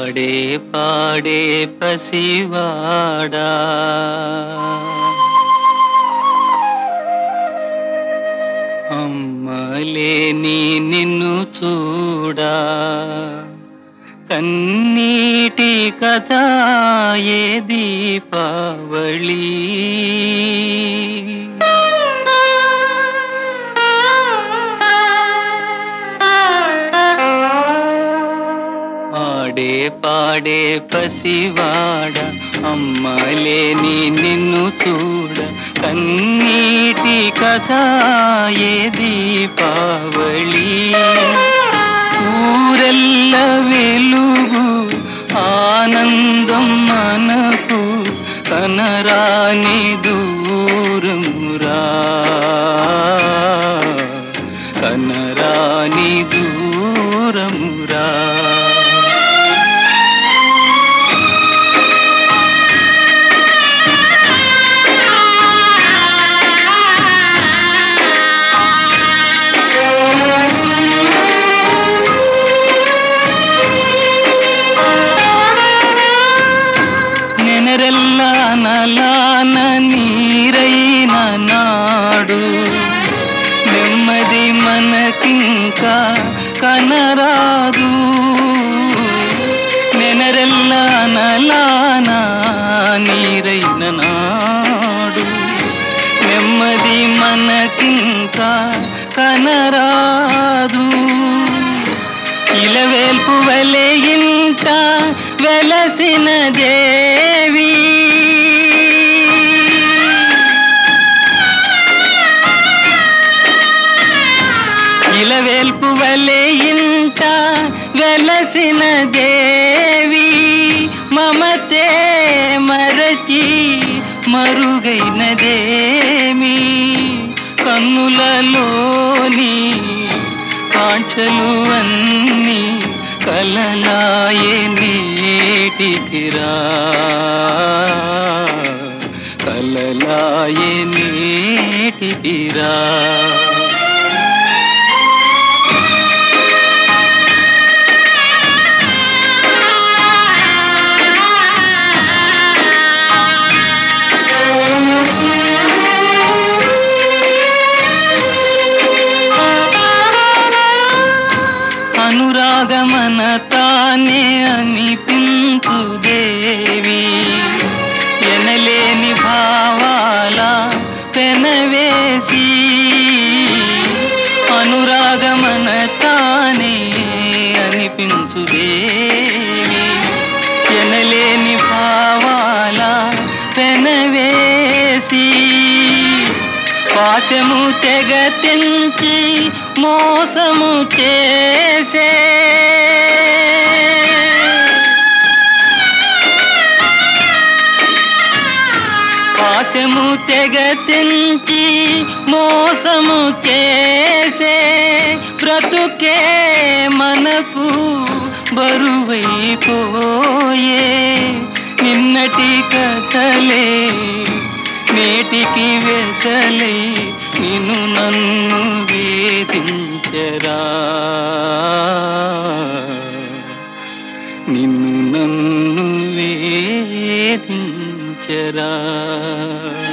పాడే పాడే పసివాడా అమ్మలేని నిన్ను చూడా కన్నీటి కథ ఏ దీపావళి ఆడే పాడే పసివాడ అమ్మలేని నిన్ను చూడ కన్నీటి కథ ఏ దీపావళి ఊరెల్ల వెలుగు ఆనందం మనకు కనరాని దూరమురా కనరాని దూరమురా నెనరెల్ల నలాన నీరైన నాడు నెమ్మది మనకింకా కనరాదు నెనరెల్ల నలాన నీరైన నాడు నెమ్మది మనకింకా కనరాదు ఇలవేల్పు వలె ఇంట వెలసిన దేవి ఇలవేల్పు వలె ఇంట వెలసిన దేవి మమతే మరచి మరుగైనదేమి కన్నులలోని కాంక్షలు అన్నీ కలలాయే నేటికిరా కలలాయే నేటికిరా అనురాగమన తానే అనిపించు దేవి ఎనలేని భావాల పెనవేసి అనురాగమన తానే అనిపించు దేవి ఎనలేని భావాల పెనవేసి పాశము తెగ తెంచి మోసము చేసే పాశము తెగ తెంచి మోసము చేసే బ్రతుకే మనకు బరువైపోయే నిన్నటి కథలే నేటికి వెతలై నిన్ను నన్ను వేధించరా నిన్ను నన్ను వేధించరా